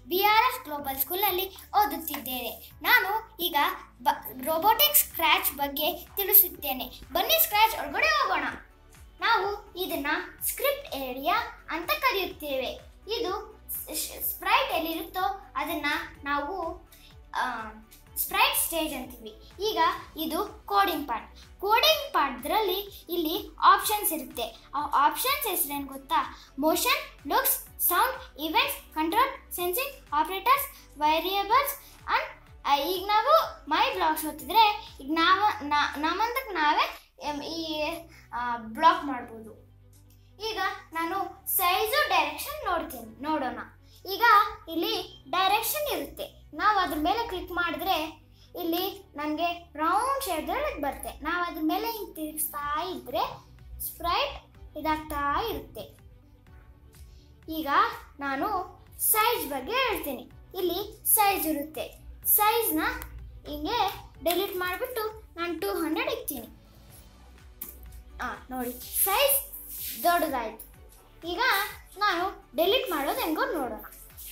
B R S global ಸ್ಕೂಲಲ್ಲಿ ಓದುತ್ತಿದ್ದೇನೆ ನಾನು ಈಗ ಬ ರೋಬೋಟಿಕ್ ಸ್ಕ್ರ್ಯಾಚ್ ಬಗ್ಗೆ ತಿಳಿಸುತ್ತೇನೆ ಬನ್ನಿ ಸ್ಕ್ರ್ಯಾಚ್ ಒಳಗಡೆ ಹೋಗೋಣ ನಾವು ಇದನ್ನ ಸ್ಕ್ರಿಪ್ಟ್ ಏರಿಯಾ ಅಂತ ಕರೆಯುತ್ತೇವೆ ಇದು ಸ್ಪ್ರೈಟ್ ಎಲ್ಲಿರುತ್ತೋ ಅದನ್ನ ನಾವು ಸ್ಪ್ರೈಟ್ ಸ್ಟೇಜ್ ಅಂತೀವಿ ಈಗ ಇದು ಕೋಡಿಂಗ್ ಪಾರ್ಟ್ ಕೋಡಿಂಗ್ ಪಾರ್ಟ್ದ್ರಲ್ಲಿ ಇಲ್ಲಿ ಆಪ್ಷನ್ಸ್ ಇರುತ್ತೆ ಆ ಆಪ್ಷನ್ಸ್ ಹೆಸರೇನು ಗೊತ್ತಾ motion looks sound events control sensing operators variables and ಈಗ ನಾವು ಮೈ ಬ್ಲಾಕ್ಸ್ ಓದಿದ್ರೆ ಈಗ ನಾವು ನಮ್ಮಂತಕ್ಕೆ ನಾವೇ ಎಮ್, ಈ ಬ್ಲಾಕ್ ಮಾಡ್ಬೋದು ಈಗ ನಾನು ಸೈಜು ಡೈರೆಕ್ಷನ್ ನೋಡ್ತೀನಿ ನೋಡೋಣ ಈಗ ಇಲ್ಲಿ ಡೈರೆಕ್ಷನ್ ಇರುತ್ತೆ ನಾವು ಅದ್ರ ಮೇಲೆ ಕ್ಲಿಕ್ ಮಾಡಿದ್ರೆ ಇಲ್ಲಿ ನನಗೆ ರೌಂಡ್ ಶೇಪ್ದಲ್ಲಿ ಬರುತ್ತೆ ನಾವು ಅದ್ರ ಮೇಲೆ ಹಿಂಗೆ ತಿರುಗಿಸ್ತಾ ಇದ್ರೆ ಸ್ಪ್ರೈಟ್ ಇದಾಗ್ತಾ ಇರುತ್ತೆ ಈಗ ನಾನು ಸೈಜ್ ಬಗ್ಗೆ ಹೇಳ್ತೀನಿ ಇಲ್ಲಿ ಸೈಜ್ ಇರುತ್ತೆ ಸೈಜ್ನ ಹಿಂಗೆ ಡೆಲೀಟ್ ಮಾಡಿಬಿಟ್ಟು ನಾನು ಟೂ ಹಂಡ್ರೆಡ್ ಇಕ್ತೀನಿ ಹಾಂ ನೋಡಿ ಸೈಜ್ ದೊಡ್ಡದಾಯ್ತು ಈಗ ನಾನು ಡೆಲೀಟ್ ಮಾಡೋದು ಹೆಂಗೋ ನೋಡೋಣ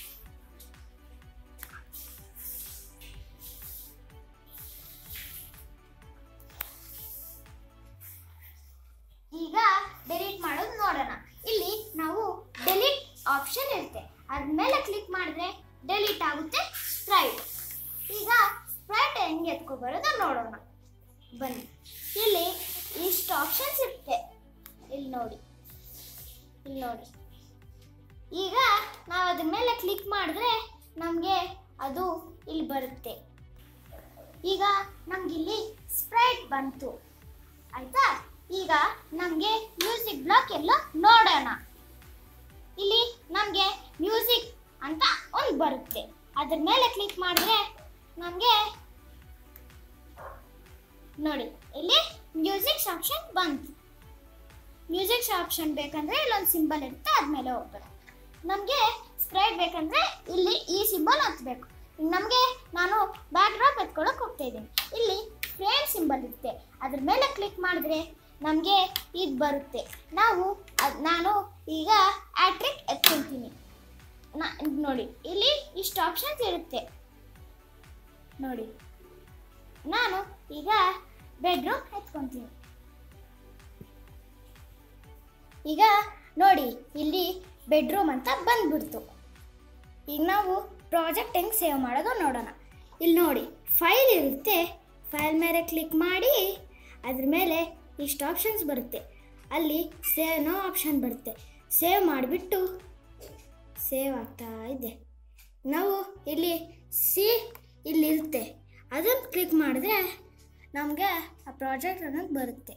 ಈಗ ಡೆಲೀಟ್ ಮಾಡೋದು ನೋಡೋಣ ಇಲ್ಲಿ ನಾವು ಡೆಲೀಟ್ ಆಪ್ಷನ್ ಇರುತ್ತೆ ಅದ್ಮೇಲೆ ಕ್ಲಿಕ್ ಮಾಡಿದ್ರೆ ಡೆಲೀಟ್ ಆಗುತ್ತೆ ಸ್ಪ್ರೈಟ್ ಈಗ ಸ್ಪ್ರೈಟ್ ಹೆಂಗೆ ಎತ್ಕೊ ಬರೋದು ನೋಡೋಣ ಬನ್ನಿ ಇಲ್ಲಿ ಇಷ್ಟು ಆಪ್ಷನ್ಸ್ ಇರುತ್ತೆ ಇಲ್ಲಿ ನೋಡಿ ಇಲ್ಲಿ ನೋಡಿ ಈಗ ನಾವು ಅದ್ರ ಮೇಲೆ ಕ್ಲಿಕ್ ಮಾಡಿದ್ರೆ ನಮಗೆ ಅದು ಇಲ್ಲಿ ಬರುತ್ತೆ ಈಗ ನಮ್ಗೆ ಇಲ್ಲಿ ಸ್ಪ್ರೈಟ್ ಬಂತು ಆಯ್ತಾ ಈಗ ನಮಗೆ ಮ್ಯೂಸಿಕ್ ಬ್ಲಾಕ್ ಎಲ್ಲ ನೋಡೋಣ ಇಲ್ಲಿ ನಮಗೆ ಮ್ಯೂಸಿಕ್ ಅಂತ ಒಂದು ಬರುತ್ತೆ ಅದ್ರ ಮೇಲೆ ಕ್ಲಿಕ್ ಮಾಡಿದ್ರೆ ನಮಗೆ ನೋಡಿ ಇಲ್ಲಿ ಮ್ಯೂಸಿಕ್ಸ್ ಆಪ್ಷನ್ ಬಂತು ಮ್ಯೂಸಿಕ್ಸ್ ಆಪ್ಷನ್ ಬೇಕಂದ್ರೆ ಇಲ್ಲೊಂದು ಸಿಂಬಲ್ ಇರುತ್ತೆ ಅದ್ಮೇಲೆ ಹೋಗ್ಬೇಕು ನಮಗೆ ಸ್ಪ್ರೈಟ್ ಬೇಕಂದ್ರೆ ಇಲ್ಲಿ ಈ ಸಿಂಬಲ್ ಹತ್ಬೇಕು ನಮಗೆ ನಾನು ಬ್ಯಾಕ್ ಡ್ರಾಪ್ ಎತ್ಕೊಳಕ್ ಹೋಗ್ತಾ ಇದ್ದೀನಿ ಇಲ್ಲಿ ಫ್ರೇಮ್ ಸಿಂಬಲ್ ಇರುತ್ತೆ ಅದ್ರ ಮೇಲೆ ಕ್ಲಿಕ್ ಮಾಡಿದ್ರೆ ನಮಗೆ ಇದು ಬರುತ್ತೆ ನಾವು ಅದ್ ನಾನು ಈಗ ಆಟ್ರಿಕ್ ಎತ್ಕೊಳ್ತೀನಿ ನಾ ಇದ್ ನೋಡಿ ಇಲ್ಲಿ ಇಷ್ಟು ಆಪ್ಷನ್ಸ್ ಇರುತ್ತೆ ನೋಡಿ ನಾನು ಈಗ ಬೆಡ್ರೂಮ್ ಎತ್ಕೊತೀನಿ ಈಗ ನೋಡಿ ಇಲ್ಲಿ ಬೆಡ್ರೂಮ್ ಅಂತ ಬಂದ್ಬಿಡ್ತು ಈಗ ನಾವು ಪ್ರಾಜೆಕ್ಟ್ ಹೆಂಗೆ ಸೇವ್ ಮಾಡೋದು ನೋಡೋಣ ಇಲ್ಲಿ ನೋಡಿ ಫೈಲ್ ಇರುತ್ತೆ ಫೈಲ್ ಮೇಲೆ ಕ್ಲಿಕ್ ಮಾಡಿ ಅದ್ರ ಮೇಲೆ ಇಷ್ಟು ಆಪ್ಷನ್ಸ್ ಬರುತ್ತೆ ಅಲ್ಲಿ ಸೇವ್ ನೋ ಆಪ್ಷನ್ ಬರುತ್ತೆ ಸೇವ್ ಮಾಡಿಬಿಟ್ಟು ಸೇವ್ ಆಗ್ತಾ ಇದೆ ನಾವು ಇಲ್ಲಿ ಸಿ ಇಲ್ಲಿರುತ್ತೆ ಅದನ್ನು ಕ್ಲಿಕ್ ಮಾಡಿದ್ರೆ ನಮಗೆ ಆ ಪ್ರಾಜೆಕ್ಟ್ ಅನ್ನೋದು ಬರುತ್ತೆ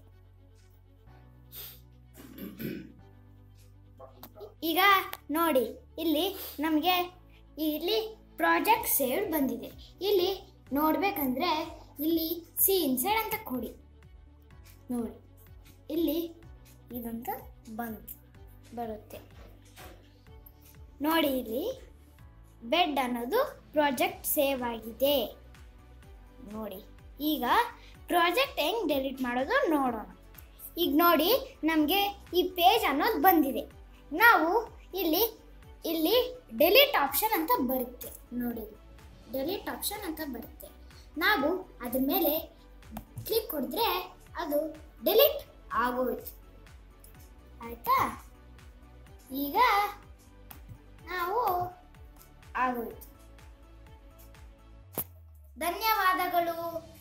ಈಗ ನೋಡಿ ಇಲ್ಲಿ ನಮಗೆ ಇಲ್ಲಿ ಪ್ರಾಜೆಕ್ಟ್ ಸೇವ್ಡ್ ಬಂದಿದೆ ಇಲ್ಲಿ ನೋಡ್ಬೇಕಂದ್ರೆ ಇಲ್ಲಿ ಸಿ ಇನ್ಸೈಡ್ ಅಂತ ಕೊಡಿ ನೋಡಿ ಇಲ್ಲಿ ಇದಂತ ಬಂತು ಬರುತ್ತೆ ನೋಡಿ ಇಲ್ಲಿ ಬೆಡ್ ಅನ್ನೋದು ಪ್ರಾಜೆಕ್ಟ್ ಸೇವ್ ಆಗಿದೆ ನೋಡಿ ಈಗ ಪ್ರಾಜೆಕ್ಟ್ ಹೆಂಗೆ ಡೆಲೀಟ್ ಮಾಡೋದು ನೋಡೋಣ ಈಗ ನೋಡಿ ನಮಗೆ ಈ ಪೇಜ್ ಅನ್ನೋದು ಬಂದಿದೆ ನಾವು ಇಲ್ಲಿ ಇಲ್ಲಿ ಡೆಲೀಟ್ ಆಪ್ಷನ್ ಅಂತ ಬರುತ್ತೆ ನೋಡಿ ಡೆಲೀಟ್ ಆಪ್ಷನ್ ಅಂತ ಬರುತ್ತೆ ನಾವು ಅದ್ರ ಮೇಲೆ ಕ್ಲಿಕ್ ಕೊಡಿದ್ರೆ ಅದು ಡೆಲೀಟ್ ಆಗೋಯ್ತು ಆಯ್ತಾ ಈಗ ನಾವು ಆಗೋಯ್ತು ಧನ್ಯವಾದಗಳು